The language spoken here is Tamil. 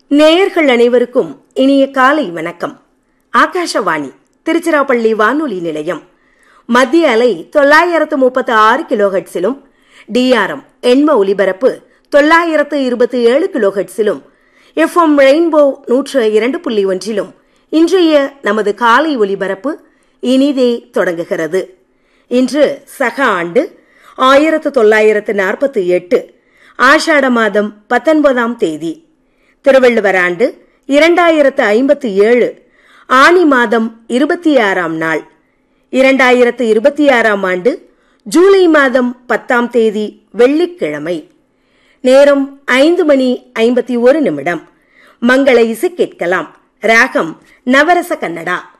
நேயர்கள் அனைவருக்கும் இனிய காலை வணக்கம் ஆகாஷவாணி திருச்சிராப்பள்ளி வானொலி நிலையம் மத்திய அலை தொள்ளாயிரத்து முப்பத்து ஆறு கிலோஹெட்ஸிலும் டிஆர்எம் எண்ம ஒலிபரப்பு தொள்ளாயிரத்து இருபத்தி ஏழு கிலோஹெட்ஸிலும் எஃப்எம் ரெயின்போ நூற்று இரண்டு புள்ளி ஒன்றிலும் இன்றைய நமது காலை ஒலிபரப்பு இனிதே தொடங்குகிறது இன்று சக ஆண்டு ஆயிரத்து தொள்ளாயிரத்து நாற்பத்தி எட்டு ஆஷாட மாதம் பத்தொன்பதாம் தேதி திருவள்ளுவர் ஆண்டு இரண்டாயிரத்து ஐம்பத்தி ஏழு ஆனி மாதம் இருபத்தி ஆறாம் நாள் இரண்டாயிரத்து இருபத்தி ஆறாம் ஆண்டு ஜூலை மாதம் பத்தாம் தேதி வெள்ளிக்கிழமை நேரம் ஐந்து மணி ஐம்பத்தி ஒரு நிமிடம் மங்கள இசை கேட்கலாம் ராகம் நவரச கன்னடா